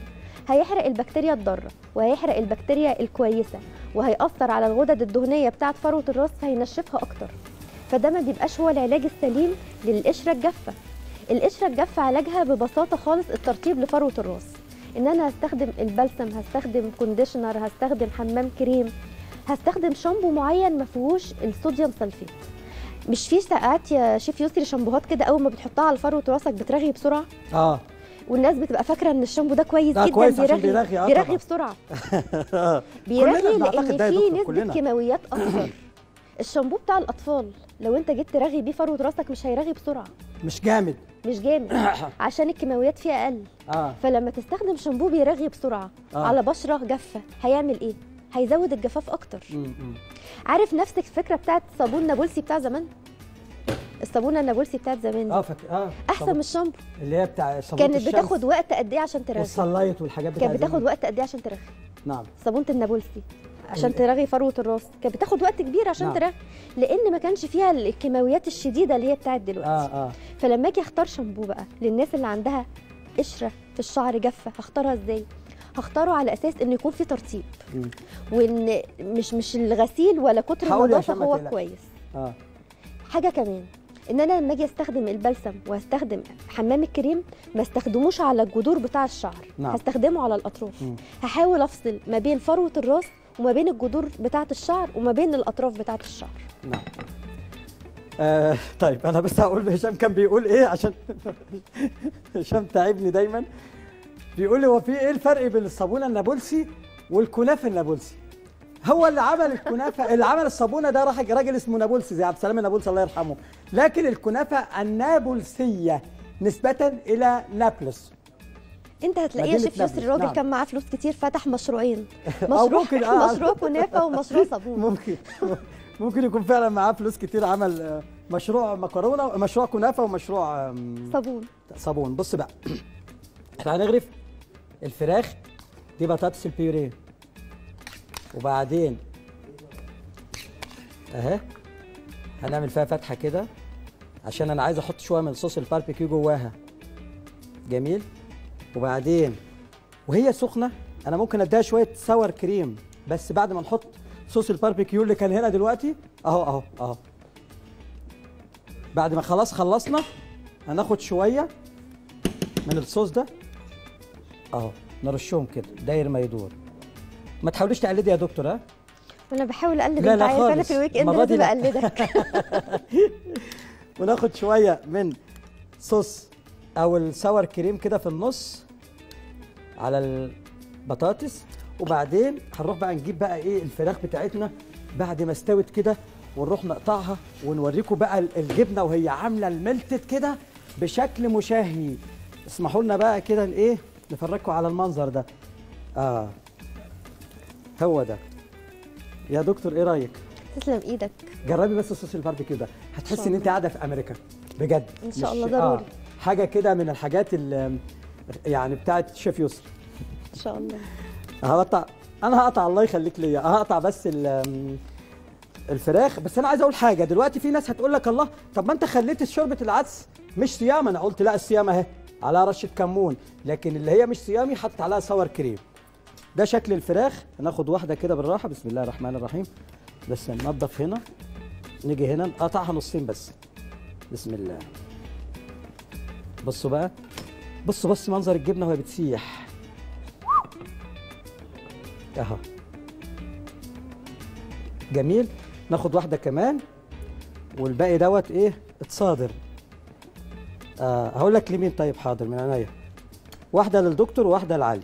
هيحرق البكتيريا الضاره وهيحرق البكتيريا الكويسه وهيأثر على الغدد الدهنيه بتاعه فروه الراس فهينشفها اكتر فده ما بيبقاش هو العلاج السليم للقشره الجافه القشره الجافه علاجها ببساطه خالص الترطيب لفروه الراس ان انا هستخدم البلسم هستخدم كونديشنر هستخدم حمام كريم هستخدم شامبو معين ما فيهوش الصوديوم سلفيت مش في ساعات يا شيف يسري شامبوهات كده اول ما بتحطها على فروه راسك بترغي بسرعه اه والناس بتبقى فاكره ان الشامبو ده كويس لا، جدا كويس عشان بيرغي، آه بيرغي طبعا. بسرعه كلنا بيرغي بنعتقد لان ده يا فيه دكتور، نسبه كلنا. كيماويات اكتر الشامبو بتاع الاطفال لو انت جيت ترغي بيه فروه راسك مش هيرغي بسرعه مش جامد مش جامد عشان الكيماويات فيه اقل اه فلما تستخدم شامبو بيرغي بسرعه آه. آه. على بشره جافه هيعمل ايه هيزود الجفاف اكتر م- م. عارف نفس الفكره بتاعت صابون نابلسي بتاع زمان الصابونه النابلسي بتاعت زمان دي اه فاكر اه احسن طب- من الشامبو اللي هي بتاع صابونة كانت الشمس بتاخد وقت قد ايه عشان ترغي والصلايت والحاجات بتاعت كانت بتاخد زمان. وقت قد ايه عشان ترغي نعم صابونه النابلسي عشان ال- ترغي فروه الراس كانت بتاخد وقت كبير عشان نعم. ترغي لان ما كانش فيها الكيماويات الشديده اللي هي بتاعت دلوقتي اه اه فلما اجي اختار شامبو بقى للناس اللي عندها قشره في الشعر جافه هختارها ازاي هختاره على اساس انه يكون في ترطيب م. وان مش مش الغسيل ولا كتر حاولي النظافه عشان ما هو تقلقش. كويس اه حاجه كمان ان انا لما اجي استخدم البلسم واستخدم حمام الكريم ما استخدموش على الجذور بتاع الشعر نعم. هستخدمه على الاطراف مم. هحاول افصل ما بين فروه الراس وما بين الجذور بتاعه الشعر وما بين الاطراف بتاعه الشعر نعم آه طيب انا بس هقول هشام كان بيقول ايه عشان هشام تعبني دايما بيقول لي هو في ايه الفرق بين الصابونه النابلسي والكنافه النابلسي هو اللي عمل الكنافه اللي عمل الصابونه ده راح راجل اسمه نابلسي زي عبد السلام النابلسي الله يرحمه لكن الكنافه النابلسيه نسبه الى نابلس انت هتلاقيه يا مدينة شيف يسري نابلس، الراجل نعم. كان معاه فلوس كتير فتح مشروعين أو مشروع ممكن، آه. مشروع كنافه ومشروع صابون ممكن ممكن يكون فعلا معاه فلوس كتير عمل آه، مشروع مكرونه مشروع كنافه ومشروع آم، صابون صابون بص بقى احنا هنغرف الفراخ دي بطاطس البيوريه وبعدين اهي هنعمل فيها فتحه كده عشان انا عايز احط شويه من صوص الباربيكيو جواها جميل وبعدين وهي سخنه انا ممكن اديها شويه ساور كريم بس بعد ما نحط صوص الباربيكيو اللي كان هنا دلوقتي اهو اهو اهو بعد ما خلاص خلصنا هناخد شويه من الصوص ده اهو نرشهم كده داير ما يدور ما تحاوليش تقلدي يا دكتور ها انا بحاول اقلد لا، انت لا عارف انا خالص. في الويك اند المرة دي لازم لا. اقلدك وناخد شويه من صوص او الساور كريم كده في النص على البطاطس وبعدين هنروح بقى نجيب بقى ايه الفراخ بتاعتنا بعد ما استوت كده ونروح نقطعها ونوريكم بقى ال- الجبنه وهي عامله الملتت كده بشكل مشهي اسمحوا لنا بقى كده ايه نفرجكم على المنظر ده اه هو ده يا دكتور ايه رايك تسلم ايدك جربي بس صوص الباربيكيو ده هتحسي شاء ان انت قاعده في امريكا بجد إن شاء مش- الله ضروري. حاجه كده من الحاجات اللي يعني بتاعت شيف يسر ان شاء الله هقطع انا هقطع الله يخليك ليا هقطع بس ال- الفراخ بس انا عايز اقول حاجه دلوقتي في ناس هتقول لك الله طب ما انت خليت شوربه العدس مش صيام انا قلت لا الصيام اهي عليها رشه كمون لكن اللي هي مش صيامي حطت عليها صور كريم ده شكل الفراخ هناخد واحده كده بالراحه بسم الله الرحمن الرحيم بس ننضف هنا نيجي هنا نقطعها نصين بس بسم الله بصوا بقى بصوا بص منظر الجبنه وهي بتسيح اهو جميل ناخد واحده كمان والباقي دوت ايه اتصادر آه هقول لك لمين طيب حاضر من عينيا واحده للدكتور وواحده لعلي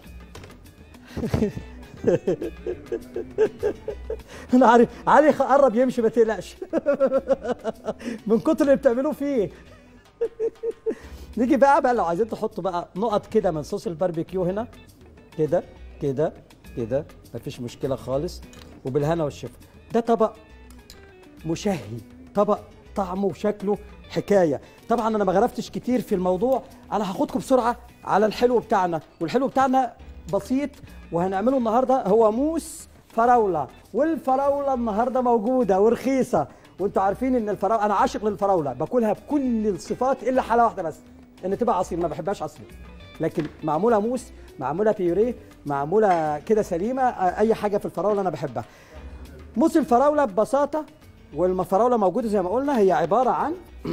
انا عارف علي خ- قرب يمشي ما تقلقش من كتر اللي بتعملوه فيه نيجي بقى بقى لو عايزين تحطوا بقى نقط كده من صوص الباربيكيو هنا كده كده كده مفيش مشكله خالص وبالهنا والشفا ده طبق مشهي طبق طعمه وشكله حكايه طبعا انا ما غرفتش كتير في الموضوع انا هاخدكم بسرعه على الحلو بتاعنا والحلو بتاعنا بسيط وهنعمله النهارده هو موس فراوله والفراوله النهارده موجوده ورخيصه وانتوا عارفين ان الفراوله انا عاشق للفراوله باكلها بكل الصفات الا حاله واحده بس ان تبقى عصير ما بحبهاش عصير لكن معموله موس معموله بيوريه معموله كده سليمه آه، اي حاجه في الفراوله انا بحبها موس الفراوله ببساطه والفراوله موجوده زي ما قلنا هي عباره عن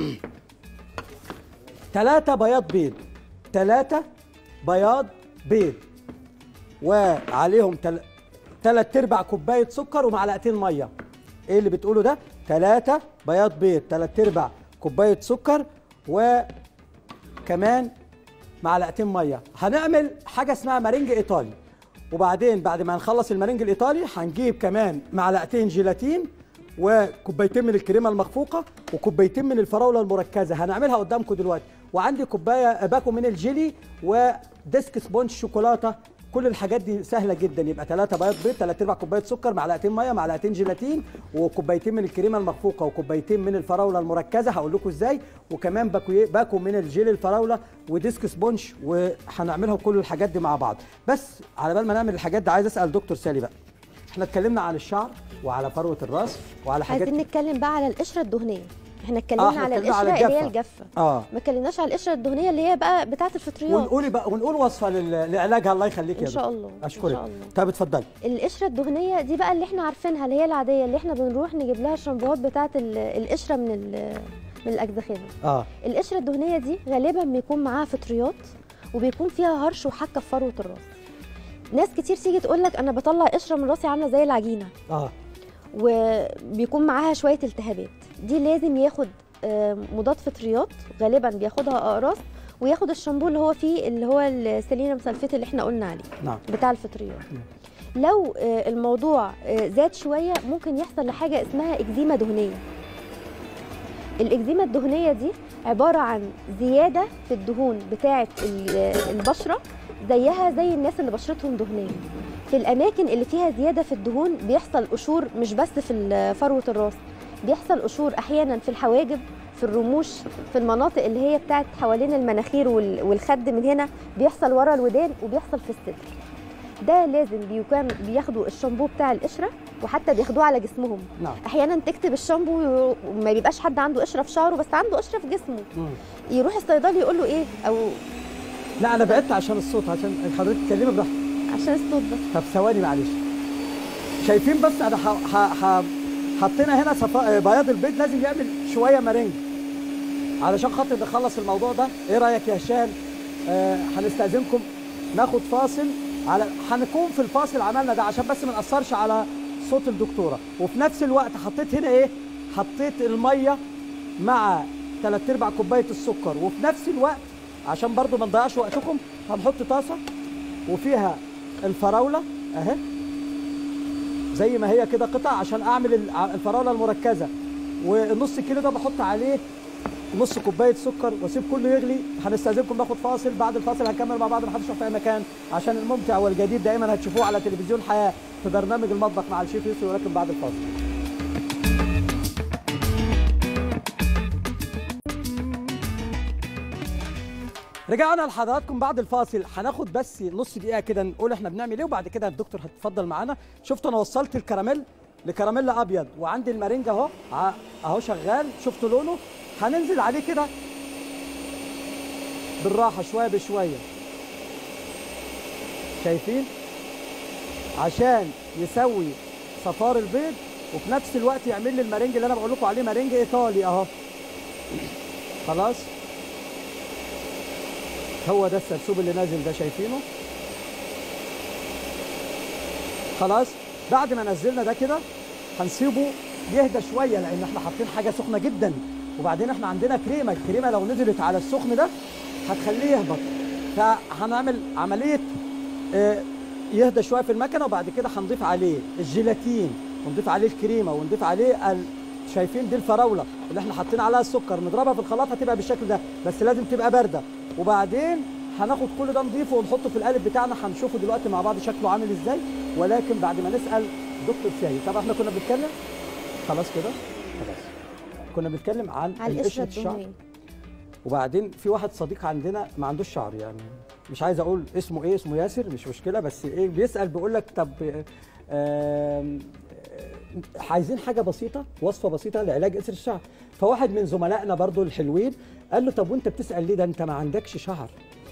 ثلاثة بياض بيض ثلاثة بياض بيض وعليهم تل... تلات ارباع كوبايه سكر ومعلقتين ميه ايه اللي بتقوله ده ثلاثة بياض بيض تلات ارباع كوبايه سكر وكمان معلقتين ميه هنعمل حاجه اسمها مارينج ايطالي وبعدين بعد ما نخلص المارينج الايطالي هنجيب كمان معلقتين جيلاتين وكوبايتين من الكريمه المخفوقه وكوبايتين من الفراوله المركزه هنعملها قدامكم دلوقتي وعندي كوبايه باكو من الجيلي وديسك سبونج شوكولاته كل الحاجات دي سهله جدا يبقى ثلاثة بياض بيض ثلاث ارباع كوبايه سكر معلقتين ميه معلقتين جيلاتين وكوبايتين من الكريمه المخفوقه وكوبايتين من الفراوله المركزه هقول لكم ازاي وكمان باكو باكو من الجيل الفراوله وديسك سبونج وهنعملها كل الحاجات دي مع بعض بس على بال ما نعمل الحاجات دي عايز اسال دكتور سالي بقى احنا اتكلمنا عن الشعر وعلى فروه الراس وعلى حاجات عايزين نتكلم بقى على القشره الدهنيه احنا آه، اتكلمنا إحنا على اتكلمنا على القشره اللي هي الجافة. الجافه اه ما اتكلمناش على القشره الدهنيه اللي هي بقى بتاعه الفطريات ونقول بقى ونقول وصفه لل- لعلاجها الله يخليك يا إن شاء دكتور. الله، إن اشكرك شاء الله. طب اتفضلي القشره الدهنيه دي بقى اللي احنا عارفينها اللي هي العاديه اللي احنا بنروح نجيب لها الشامبوهات بتاعه ال- القشره من ال- من الاجزخانه اه القشره الدهنيه دي غالبا بيكون معاها فطريات وبيكون فيها هرش وحكه في فروه الراس ناس كتير تيجي تقول لك انا بطلع قشره من راسي عامله زي العجينه اه وبيكون معاها شويه التهابات دي لازم ياخد آه، مضاد فطريات غالبا بياخدها اقراص وياخد الشامبو اللي هو فيه اللي هو السيلينوم سلفيت اللي احنا قلنا عليه نعم بتاع الفطريات لو آه، الموضوع آه، زاد شويه ممكن يحصل لحاجه اسمها اكزيما دهنيه الاكزيما الدهنيه دي عباره عن زياده في الدهون بتاعه ال- البشره زيها زي الناس اللي بشرتهم دهنيه في الاماكن اللي فيها زياده في الدهون بيحصل قشور مش بس في ال- فروه الراس بيحصل قشور احيانا في الحواجب في الرموش في المناطق اللي هي بتاعت حوالين المناخير وال- والخد من هنا بيحصل ورا الودان وبيحصل في الصدر ده لازم بيكون بياخدوا الشامبو بتاع القشره وحتى بياخدوه على جسمهم نعم احيانا تكتب الشامبو وما بيبقاش حد عنده قشره في شعره بس عنده قشره في جسمه مم. يروح الصيدلي يقول له ايه او لا انا بعدت عشان الصوت عشان حضرتك تتكلمي براحتك عشان الصوت بس طب ثواني معلش شايفين بس انا ح... ح... ح... حطينا هنا صفا... بياض البيض لازم يعمل شويه مارينج علشان خاطر نخلص الموضوع ده ايه رايك يا هشام آه هنستاذنكم ناخد فاصل على هنكون في الفاصل عملنا ده عشان بس ما ناثرش على صوت الدكتوره وفي نفس الوقت حطيت هنا ايه حطيت الميه مع ثلاث ارباع كوبايه السكر وفي نفس الوقت عشان برضو ما نضيعش وقتكم هنحط طاسه وفيها الفراوله اهي زي ما هي كده قطع عشان اعمل الع- الفراوله المركزه والنص كيلو ده بحط عليه نص كوبايه سكر واسيب كله يغلي هنستاذنكم ناخد فاصل بعد الفاصل هنكمل مع بعض محدش يروح في اي مكان عشان الممتع والجديد دايما هتشوفوه على تلفزيون حياه في برنامج المطبخ مع الشيف يوسف ولكن بعد الفاصل رجعنا لحضراتكم بعد الفاصل هناخد بس نص دقيقه كده نقول احنا بنعمل ايه وبعد كده الدكتور هتتفضل معانا شفتوا انا وصلت الكراميل لكراميل ابيض وعندي المارينجا اهو ع- اهو شغال شفتوا لونه هننزل عليه كده بالراحه شويه بشويه شايفين عشان يسوي صفار البيض وفي نفس الوقت يعمل لي المارينج اللي انا بقول لكم عليه مارينج ايطالي اهو خلاص هو ده السرسوب اللي نازل ده شايفينه خلاص بعد ما نزلنا ده كده هنسيبه يهدى شويه لان احنا حاطين حاجه سخنه جدا وبعدين احنا عندنا كريمه الكريمه لو نزلت على السخن ده هتخليه يهبط فهنعمل عمليه آه، يهدى شويه في المكنه وبعد كده هنضيف عليه الجيلاتين ونضيف عليه الكريمه ونضيف عليه ال... شايفين دي الفراوله اللي احنا حاطين عليها السكر نضربها في الخلاط هتبقى بالشكل ده بس لازم تبقى بارده وبعدين هناخد كل ده نضيفه ونحطه في القالب بتاعنا هنشوفه دلوقتي مع بعض شكله عامل ازاي ولكن بعد ما نسال دكتور ساهي طب احنا كنا بنتكلم خلاص كده خلاص كنا بنتكلم عن على القشره قشرة الشعر الدهنيه وبعدين في واحد صديق عندنا ما عندوش شعر يعني مش عايز اقول اسمه ايه اسمه ياسر مش مشكله بس ايه بيسال بيقول لك طب آم، آه، عايزين حاجه بسيطه وصفه بسيطه لعلاج قشر الشعر فواحد من زملائنا برضو الحلوين قال له طب وانت بتسال ليه ده انت ما عندكش شعر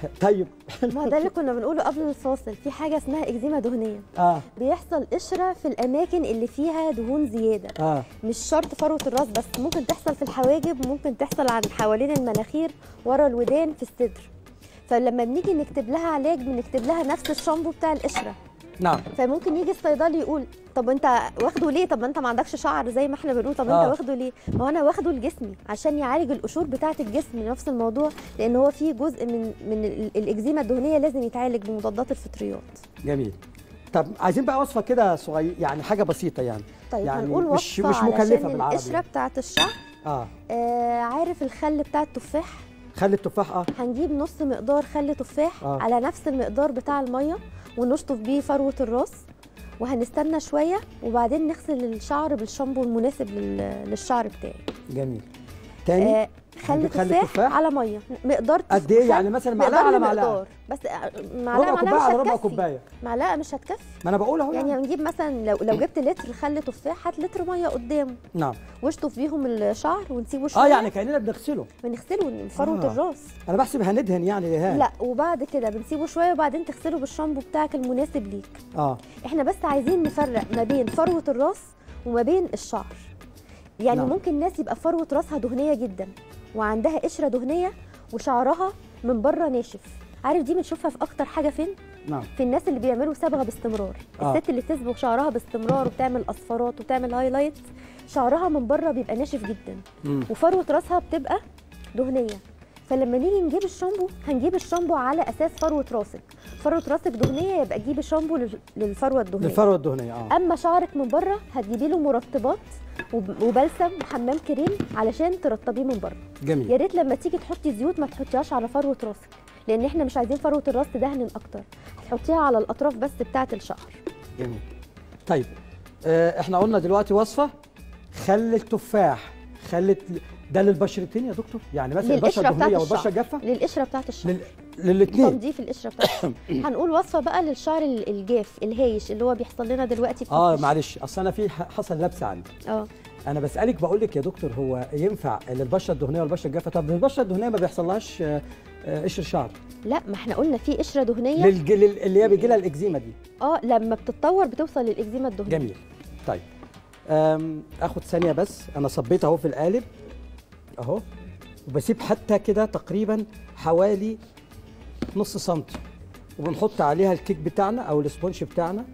طيب ما ده اللي كنا بنقوله قبل الفاصل في حاجه اسمها اكزيما دهنيه اه بيحصل قشره في الاماكن اللي فيها دهون زياده اه مش شرط فروه الراس بس ممكن تحصل في الحواجب ممكن تحصل عن حوالين المناخير ورا الودان في الصدر فلما بنيجي نكتب لها علاج بنكتب لها نفس الشامبو بتاع القشره نعم فممكن يجي الصيدلي يقول طب انت واخده ليه طب ما انت ما عندكش شعر زي ما احنا بنقول طب آه. انت واخده ليه ما هو انا واخده لجسمي عشان يعالج القشور بتاعه الجسم نفس الموضوع لان هو في جزء من من ال- الاكزيما الدهنيه لازم يتعالج بمضادات الفطريات جميل طب عايزين بقى وصفه كده صغير يعني حاجه بسيطه يعني طيب يعني هنقول مش- وصفه مش مكلفة علشان بالعربي القشره يعني. بتاعه الشعر اه آه عارف الخل بتاع التفاح خلي التفاح اه هنجيب نص مقدار خل تفاح آه. على نفس المقدار بتاع الميه ونشطف بيه فروه الراس وهنستنى شويه وبعدين نغسل الشعر بالشامبو المناسب لل- للشعر بتاعي جميل تاني آه خل هنجيب خل تفاح, تفاح؟ على ميه مقدار قد ايه خل- يعني مثلا معلقه مقدار على معلقه لمقدار. بس آه، معلقه ربع معلقه كوبايه مش على ربع هتكفي كوبايه معلقه مش هتكفي ما انا بقول اهو يعني يعني هنجيب مثلا لو لو جبت لتر خل تفاح هات لتر ميه قدامه نعم واشطف بيهم الشعر ونسيبه شويه اه يعني كاننا بنغسله ونغسله من فروه آه. الراس انا بحسب هندهن يعني دهان لا وبعد كده بنسيبه شويه وبعدين تغسله بالشامبو بتاعك المناسب ليك اه احنا بس عايزين نفرق ما بين فروه الراس وما بين الشعر يعني نعم. نعم. ممكن ناس يبقى فروه راسها دهنيه جدا وعندها قشره دهنيه وشعرها من بره ناشف عارف دي بنشوفها في اكتر حاجه فين نعم في الناس اللي بيعملوا صبغه باستمرار آه. الست اللي بتصبغ شعرها باستمرار وبتعمل اصفارات وبتعمل هايلايت شعرها من بره بيبقى ناشف جدا مم. وفروه راسها بتبقى دهنيه فلما نيجي نجيب الشامبو هنجيب الشامبو على اساس فروه راسك فروه راسك دهنيه يبقى جيبي شامبو لل- للفروه الدهنيه الفروه الدهنيه اه اما شعرك من بره هتجيبي له مرطبات وب- وبلسم وحمام كريم علشان ترطبيه من بره يا جميل ريت لما تيجي تحطي زيوت ما تحطيهاش على فروه راسك لان احنا مش عايزين فروه الراس تدهن اكتر هتحطيها على الاطراف بس بتاعه الشعر جميل طيب آه احنا قلنا دلوقتي وصفه خل التفاح خل ده للبشرتين يا دكتور يعني مثلا البشره للقشره بتاعه الدهنيه والبشره الشعر الجافه للقشره بتاعه الشعر لل... للاثنين تنظيف القشره بتاعه الشعر هنقول وصفه بقى للشعر ال- الجاف الهايش اللي هو بيحصل لنا دلوقتي في اه القشرة. معلش اصل انا في ح- حصل لبسه عندي اه انا بسالك بقول لك يا دكتور هو ينفع للبشره الدهنيه والبشره الجافه طب البشره الدهنيه ما بيحصلهاش آه، آه، قشر شعر لا ما احنا قلنا في قشره دهنيه للج... لل... اللي هي بيجي لها الاكزيما دي اه لما بتتطور بتوصل للاكزيما الدهنيه جميل طيب أم، اخد ثانيه بس انا صبيت اهو في القالب اهو وبسيب حتى كده تقريبا حوالي نص سنتي وبنحط عليها الكيك بتاعنا او الاسبونج بتاعنا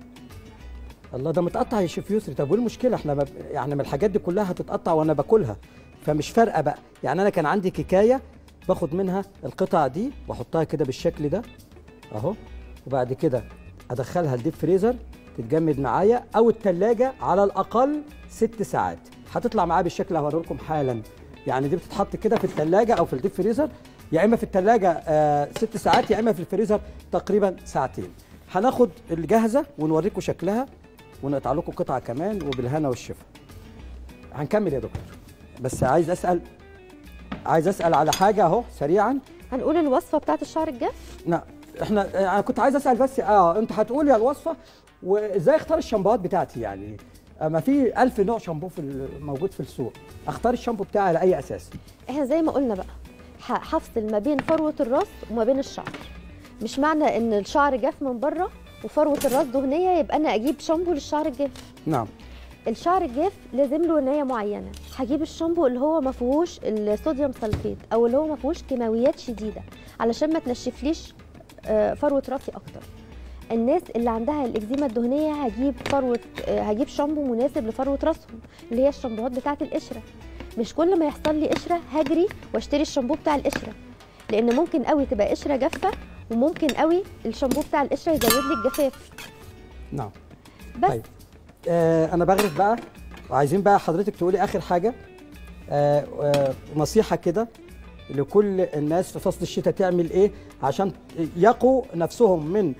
الله ده متقطع يا شيف يسري طب وايه المشكله احنا ما يعني ما الحاجات دي كلها هتتقطع وانا باكلها فمش فارقه بقى يعني انا كان عندي كيكايه باخد منها القطع دي واحطها كده بالشكل ده اهو وبعد كده ادخلها الديب فريزر تتجمد معايا او التلاجة على الاقل ست ساعات هتطلع معايا بالشكل اللي هوريه لكم حالا يعني دي بتتحط كده في التلاجة او في الديب فريزر يا اما في التلاجة آه ست ساعات يا اما في الفريزر تقريبا ساعتين هناخد الجاهزه ونوريكم شكلها ونقطع لكم قطعه كمان وبالهنا والشفا هنكمل يا دكتور بس عايز اسال عايز اسال على حاجه اهو سريعا هنقول الوصفه بتاعه الشعر الجاف لا احنا انا كنت عايز اسال بس اه انت هتقولي على الوصفه وازاي اختار الشامبوهات بتاعتي يعني ما في ألف نوع شامبو في ال- موجود في السوق اختار الشامبو بتاعي على اي اساس احنا زي ما قلنا بقى ه- هفصل ما بين فروه الراس وما بين الشعر مش معنى ان الشعر جاف من بره وفروه الراس دهنيه يبقى انا اجيب شامبو للشعر الجاف نعم الشعر الجاف لازم له عنايه معينه هجيب الشامبو اللي هو ما فيهوش الصوديوم سلفيت او اللي هو ما فيهوش كيماويات شديده علشان ما تنشفليش آه، فروه راسي اكتر الناس اللي عندها الاكزيما الدهنيه هجيب فروه آه، هجيب شامبو مناسب لفروه راسهم اللي هي الشامبوهات بتاعه القشره مش كل ما يحصل لي قشره هجري واشتري الشامبو بتاع القشره لان ممكن قوي تبقى قشره جافه وممكن قوي الشامبو بتاع القشره يزود لي الجفاف نعم بس طيب آه انا بغرف بقى وعايزين بقى حضرتك تقولي اخر حاجه آه آه نصيحه كده لكل الناس في فصل الشتاء تعمل ايه عشان يقوا نفسهم من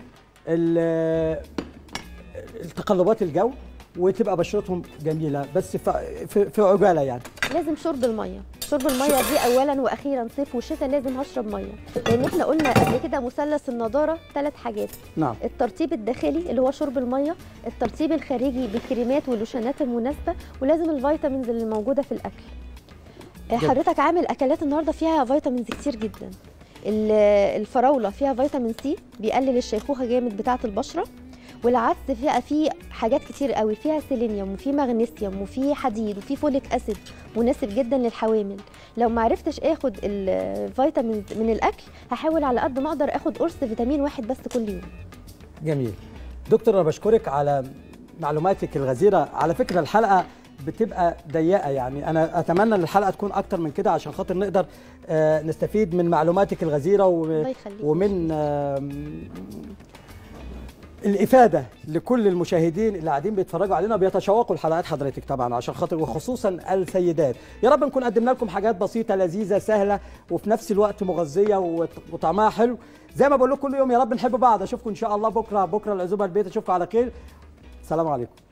ال- التقلبات الجو وتبقى بشرتهم جميله بس في, في, في عجاله يعني لازم شرب الميه شرب الميه دي اولا واخيرا صيف وشتاء لازم هشرب ميه لان احنا قلنا قبل كده مثلث النضاره ثلاث حاجات نعم الترطيب الداخلي اللي هو شرب الميه الترطيب الخارجي بالكريمات واللوشنات المناسبه ولازم الفيتامينز اللي موجوده في الاكل آه، جد. حضرتك عامل اكلات النهارده فيها فيتامينز كتير جدا ال- الفراوله فيها فيتامين سي بيقلل الشيخوخه جامد بتاعه البشره والعدس فيها فيه حاجات كتير قوي فيها سيلينيوم وفي مغنيسيوم وفي حديد وفي فوليك اسيد مناسب جدا للحوامل لو ما عرفتش اخد الفيتامين من الاكل هحاول على قد ما اقدر اخد قرص فيتامين واحد بس كل يوم جميل دكتور انا بشكرك على معلوماتك الغزيره على فكره الحلقه بتبقى ضيقه يعني انا اتمنى ان الحلقه تكون اكتر من كده عشان خاطر نقدر آه، نستفيد من معلوماتك الغزيره و- الله يخليك. ومن آم، الافاده لكل المشاهدين اللي قاعدين بيتفرجوا علينا بيتشوقوا لحلقات حضرتك طبعا عشان خاطر وخصوصا السيدات يا رب نكون قدمنا لكم حاجات بسيطه لذيذه سهله وفي نفس الوقت مغذيه وط- وطعمها حلو زي ما بقول لكم كل يوم يا رب نحب بعض اشوفكم ان شاء الله بكره بكره العزومه البيت اشوفكم على خير السلام عليكم